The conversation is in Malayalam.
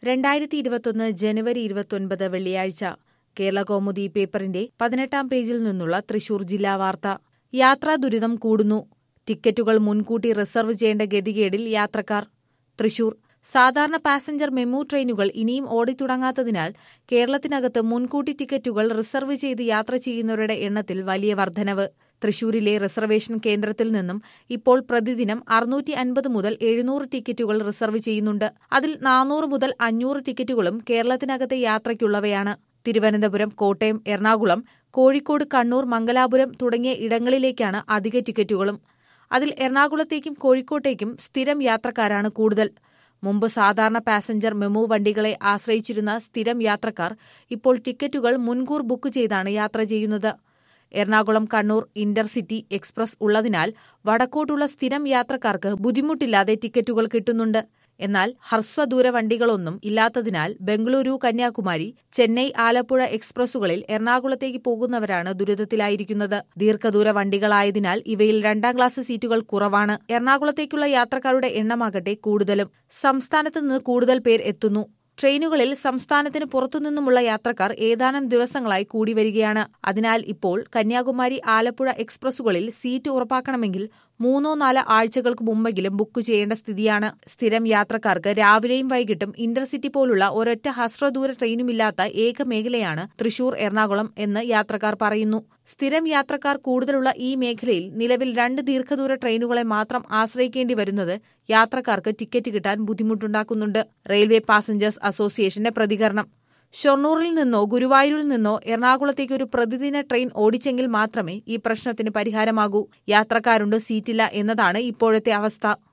രണ്ടായിരത്തി ഇരുപത്തൊന്ന് ജനുവരി ഇരുപത്തൊൻപത് വെള്ളിയാഴ്ച കേരളകൗമുദി പേപ്പറിന്റെ പതിനെട്ടാം പേജിൽ നിന്നുള്ള തൃശൂർ ജില്ലാ വാർത്ത യാത്രാ ദുരിതം കൂടുന്നു ടിക്കറ്റുകൾ മുൻകൂട്ടി റിസർവ് ചെയ്യേണ്ട ഗതികേടിൽ യാത്രക്കാർ തൃശൂർ സാധാരണ പാസഞ്ചർ മെമു ട്രെയിനുകൾ ഇനിയും ഓടിത്തുടങ്ങാത്തതിനാൽ കേരളത്തിനകത്ത് മുൻകൂട്ടി ടിക്കറ്റുകൾ റിസർവ് ചെയ്ത് യാത്ര ചെയ്യുന്നവരുടെ എണ്ണത്തിൽ വലിയ വർധനവ് തൃശൂരിലെ റിസർവേഷൻ കേന്ദ്രത്തിൽ നിന്നും ഇപ്പോൾ പ്രതിദിനം അറുന്നൂറ്റി അൻപത് മുതൽ എഴുന്നൂറ് ടിക്കറ്റുകൾ റിസർവ് ചെയ്യുന്നുണ്ട് അതിൽ നാനൂറ് മുതൽ അഞ്ഞൂറ് ടിക്കറ്റുകളും കേരളത്തിനകത്തെ യാത്രയ്ക്കുള്ളവയാണ് തിരുവനന്തപുരം കോട്ടയം എറണാകുളം കോഴിക്കോട് കണ്ണൂർ മംഗലാപുരം തുടങ്ങിയ ഇടങ്ങളിലേക്കാണ് അധിക ടിക്കറ്റുകളും അതിൽ എറണാകുളത്തേക്കും കോഴിക്കോട്ടേക്കും സ്ഥിരം യാത്രക്കാരാണ് കൂടുതൽ മുമ്പ് സാധാരണ പാസഞ്ചർ മെമു വണ്ടികളെ ആശ്രയിച്ചിരുന്ന സ്ഥിരം യാത്രക്കാർ ഇപ്പോൾ ടിക്കറ്റുകൾ മുൻകൂർ ബുക്ക് ചെയ്താണ് യാത്ര ചെയ്യുന്നത് എറണാകുളം കണ്ണൂർ ഇന്റർസിറ്റി എക്സ്പ്രസ് ഉള്ളതിനാൽ വടക്കോട്ടുള്ള സ്ഥിരം യാത്രക്കാർക്ക് ബുദ്ധിമുട്ടില്ലാതെ ടിക്കറ്റുകൾ കിട്ടുന്നുണ്ട് എന്നാൽ ഹ്രസ്വദൂര വണ്ടികളൊന്നും ഇല്ലാത്തതിനാൽ ബംഗളൂരു കന്യാകുമാരി ചെന്നൈ ആലപ്പുഴ എക്സ്പ്രസുകളിൽ എറണാകുളത്തേക്ക് പോകുന്നവരാണ് ദുരിതത്തിലായിരിക്കുന്നത് ദീർഘദൂര വണ്ടികളായതിനാൽ ഇവയിൽ രണ്ടാം ക്ലാസ് സീറ്റുകൾ കുറവാണ് എറണാകുളത്തേക്കുള്ള യാത്രക്കാരുടെ എണ്ണമാകട്ടെ കൂടുതലും സംസ്ഥാനത്ത് നിന്ന് കൂടുതൽ പേർ എത്തുന്നു ട്രെയിനുകളിൽ സംസ്ഥാനത്തിന് പുറത്തുനിന്നുമുള്ള യാത്രക്കാർ ഏതാനും ദിവസങ്ങളായി കൂടി വരികയാണ് അതിനാൽ ഇപ്പോൾ കന്യാകുമാരി ആലപ്പുഴ എക്സ്പ്രസുകളിൽ സീറ്റ് ഉറപ്പാക്കണമെങ്കിൽ മൂന്നോ നാലോ ആഴ്ചകൾക്ക് മുമ്പെങ്കിലും ബുക്ക് ചെയ്യേണ്ട സ്ഥിതിയാണ് സ്ഥിരം യാത്രക്കാർക്ക് രാവിലെയും വൈകിട്ടും ഇന്റർസിറ്റി പോലുള്ള ഒരൊറ്റ ഹ്രസ്വദൂര ട്രെയിനുമില്ലാത്ത ഏക മേഖലയാണ് തൃശൂർ എറണാകുളം എന്ന് യാത്രക്കാർ പറയുന്നു സ്ഥിരം യാത്രക്കാർ കൂടുതലുള്ള ഈ മേഖലയിൽ നിലവിൽ രണ്ട് ദീർഘദൂര ട്രെയിനുകളെ മാത്രം ആശ്രയിക്കേണ്ടി വരുന്നത് യാത്രക്കാർക്ക് ടിക്കറ്റ് കിട്ടാൻ ബുദ്ധിമുട്ടുണ്ടാക്കുന്നുണ്ട് റെയിൽവേ പാസഞ്ചേഴ്സ് അസോസിയേഷന്റെ പ്രതികരണം ഷൊർണൂറിൽ നിന്നോ ഗുരുവായൂരിൽ നിന്നോ എറണാകുളത്തേക്ക് ഒരു പ്രതിദിന ട്രെയിൻ ഓടിച്ചെങ്കിൽ മാത്രമേ ഈ പ്രശ്നത്തിന് പരിഹാരമാകൂ യാത്രക്കാരുണ്ട് സീറ്റില്ല എന്നതാണ് ഇപ്പോഴത്തെ അവസ്ഥ